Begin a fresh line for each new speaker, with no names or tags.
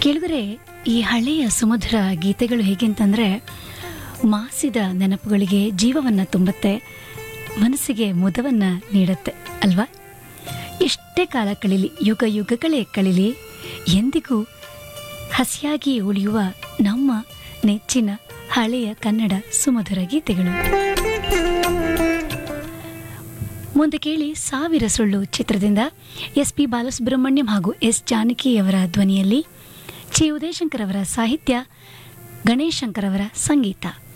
ಕೇಳಿದ್ರೆ ಈ ಹಳೆಯ ಸುಮಧುರ ಗೀತೆಗಳು ಹೇಗೆ ಅಂತಂದರೆ ಮಾಸಿದ ನೆನಪುಗಳಿಗೆ ಜೀವವನ್ನು ತುಂಬುತ್ತೆ ಮನಸ್ಸಿಗೆ ಮುದವನ್ನು ನೀಡುತ್ತೆ ಅಲ್ವಾ ಎಷ್ಟೇ ಕಾಲ ಕಳೀಲಿ ಯುಗ ಯುಗಗಳೇ ಕಳೀಲಿ ಎಂದಿಗೂ ಹಸಿಯಾಗಿ ಉಳಿಯುವ ನಮ್ಮ ನೆಚ್ಚಿನ ಹಳೆಯ ಕನ್ನಡ ಸುಮಧುರ ಗೀತೆಗಳು ಮುಂದೆ ಕೇಳಿ ಸಾವಿರ ಸುಳ್ಳು ಚಿತ್ರದಿಂದ ಎಸ್ ಪಿ ಬಾಲಸುಬ್ರಹ್ಮಣ್ಯಂ ಹಾಗೂ ಎಸ್ ಜಾನಕಿಯವರ ಧ್ವನಿಯಲ್ಲಿ ಚಿ ಉದಯಶಂಕರ್ ಅವರ ಸಾಹಿತ್ಯ ಗಣೇಶ್ ಶಂಕರ್ ಅವರ ಸಂಗೀತ